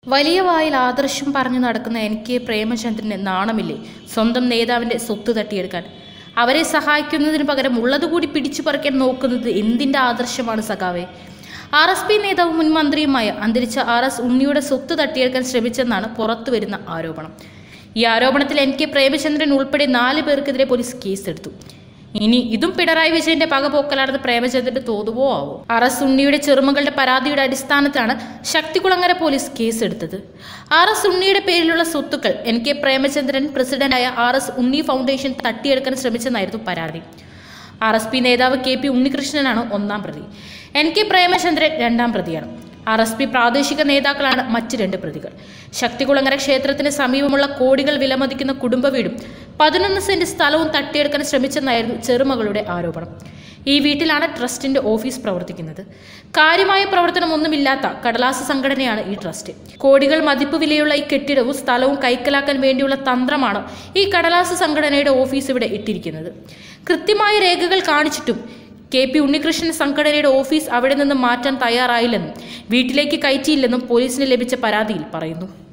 വലിയ വായിൽ ആദർശം പറഞ്ഞു നടക്കുന്ന എനിക്ക് പ്രേമചന്ദ്രന് നാണമില്ലേ സ്വന്തം നേതാവിന്റെ സ്വത്ത് തട്ടിയെടുക്കാൻ അവരെ സഹായിക്കുന്നതിന് പകരം ഉള്ളതുകൂടി പിടിച്ചു പറിക്കാൻ നോക്കുന്നത് എന്തിന്റെ ആദർശമാണ് സഖാവെ ആർ എസ് പി നേതാവ് മുൻ മന്ത്രിയുമായ അന്തരിച്ച ആർ എസ് ഉണ്ണിയുടെ സ്വത്ത് തട്ടിയെടുക്കാൻ ശ്രമിച്ചെന്നാണ് പുറത്തുവരുന്ന ആരോപണം ഈ ആരോപണത്തിൽ എൻ കെ പ്രേമചന്ദ്രൻ ഉൾപ്പെടെ നാല് പേർക്കെതിരെ പോലീസ് കേസെടുത്തു ഇനി ഇതും പിണറായി വിജയന്റെ പകപോക്കലാണെന്ന് പ്രേമചന്ദ്രന്റെ തോതുവോ ആവോ ആർ എസ് ഉണ്ണിയുടെ ചെറുമകളുടെ പരാതിയുടെ അടിസ്ഥാനത്തിലാണ് ശക്തികുളങ്ങര പോലീസ് കേസെടുത്തത് ആർ എസ് ഉണ്ണിയുടെ പേരിലുള്ള സ്വത്തുക്കൾ എൻ കെ പ്രേമചന്ദ്രൻ പ്രസിഡന്റായ ആർ എസ് ഉണ്ണി ഫൗണ്ടേഷൻ തട്ടിയെടുക്കാൻ ശ്രമിച്ചെന്നായിരുന്നു പരാതി ആർ എസ് പി നേതാവ് കെ പി ഉണ്ണികൃഷ്ണനാണ് ഒന്നാം പ്രതി എൻ കെ പ്രേമചന്ദ്രൻ രണ്ടാം പ്രതിയാണ് ആർ എസ് പി പ്രാദേശിക നേതാക്കളാണ് മറ്റ് രണ്ട് പ്രതികൾ ശക്തികുളങ്ങര ക്ഷേത്രത്തിന് സമീപമുള്ള കോടികൾ വിലമതിക്കുന്ന കുടുംബ വീടും പതിനൊന്ന് സെന്റ് സ്ഥലവും തട്ടിയെടുക്കാൻ ശ്രമിച്ചെന്നായിരുന്നു ചെറുമകളുടെ ആരോപണം ഈ വീട്ടിലാണ് ട്രസ്റ്റിന്റെ ഓഫീസ് പ്രവർത്തിക്കുന്നത് കാര്യമായ പ്രവർത്തനമൊന്നുമില്ലാത്ത കടലാസ സംഘടനയാണ് ഈ ട്രസ്റ്റ് കോടികൾ മതിപ്പ് വിലയുള്ള ഈ കെട്ടിടവും സ്ഥലവും കൈക്കലാക്കാൻ വേണ്ടിയുള്ള തന്ത്രമാണ് ഈ കടലാസ സംഘടനയുടെ ഓഫീസ് ഇവിടെ ഇട്ടിരിക്കുന്നത് കൃത്യമായ രേഖകൾ കാണിച്ചിട്ടും കെ പി ഉണ്ണികൃഷ്ണൻ സംഘടനയുടെ ഓഫീസ് അവിടെ നിന്ന് മാറ്റാൻ തയ്യാറായില്ലെന്നും വീട്ടിലേക്ക് കയറ്റിയില്ലെന്നും പോലീസിന് ലഭിച്ച പരാതിയിൽ പറയുന്നു